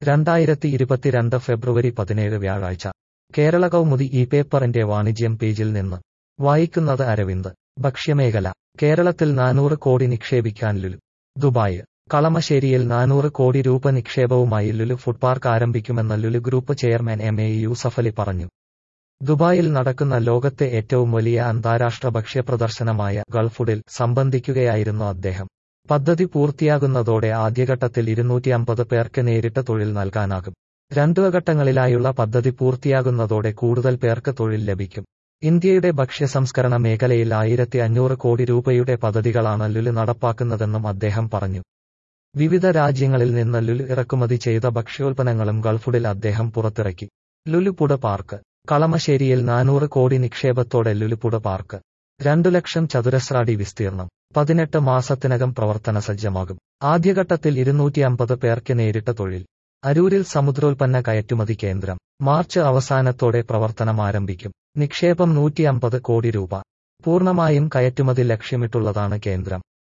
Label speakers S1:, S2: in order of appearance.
S1: രണ്ടായിരത്തി ഇരുപത്തിരണ്ട് ഫെബ്രുവരി പതിനേഴ് വ്യാഴാഴ്ച കേരള കൗമുദി ഈ പേപ്പറിന്റെ വാണിജ്യം പേജിൽ നിന്ന് വായിക്കുന്നത് അരവിന്ദ് ഭക്ഷ്യമേഖല കേരളത്തിൽ നാനൂറ് കോടി നിക്ഷേപിക്കാൻ ലുലു ദുബായ് കളമശ്ശേരിയിൽ നാനൂറ് കോടി രൂപ നിക്ഷേപവുമായി ലുലു ഫുഡ് പാർക്ക് ആരംഭിക്കുമെന്ന് Lulu group chairman M A Yusuffali പറഞ്ഞു ദുബായിൽ നടക്കുന്ന ലോകത്തെ ഏറ്റവും വലിയ അന്താരാഷ്ട്ര ഭക്ഷ്യ പ്രദർശനമായ ഗൾഫുഡിൽ സംബന്ധിക്കുകയായിരുന്നു അദ്ദേഹം പദ്ധതി പൂർത്തിയാകുന്നതോടെ ആദ്യഘട്ടത്തിൽ ഇരുന്നൂറ്റി അമ്പത് പേർക്ക് നേരിട്ട് തൊഴിൽ നൽകാനാകും രണ്ടു ഘട്ടങ്ങളിലായുള്ള പദ്ധതി പൂർത്തിയാകുന്നതോടെ കൂടുതൽ പേർക്ക് തൊഴിൽ ലഭിക്കും ഇന്ത്യയുടെ ഭക്ഷ്യ സംസ്കരണ മേഖലയിൽ ആയിരത്തി അഞ്ഞൂറ് കോടി രൂപയുടെ പദ്ധതികളാണ് ലുലു നടപ്പാക്കുന്നതെന്നും അദ്ദേഹം പറഞ്ഞു വിവിധ രാജ്യങ്ങളിൽ നിന്ന് ലുലു ഇറക്കുമതി ചെയ്ത ഭക്ഷ്യോൽപ്പന്നങ്ങളും ഗൾഫുഡിൽ അദ്ദേഹം പുറത്തിറക്കി ലുലുപുട പാർക്ക് കളമശ്ശേരിയിൽ നാനൂറ് കോടി നിക്ഷേപത്തോടെ ലുലുപുട പാർക്ക് രണ്ടു ലക്ഷം ചതുരശ്രാടി വിസ്തീർണം പതിനെട്ട് മാസത്തിനകം പ്രവർത്തന സജ്ജമാകും ആദ്യഘട്ടത്തിൽ ഇരുന്നൂറ്റി അമ്പത് പേർക്ക് നേരിട്ട തൊഴിൽ അരൂരിൽ സമുദ്രോൽപ്പന്ന കയറ്റുമതി കേന്ദ്രം മാർച്ച് അവസാനത്തോടെ പ്രവർത്തനം ആരംഭിക്കും നിക്ഷേപം നൂറ്റി അമ്പത് കോടി രൂപ പൂർണ്ണമായും കയറ്റുമതി ലക്ഷ്യമിട്ടുള്ളതാണ് കേന്ദ്രം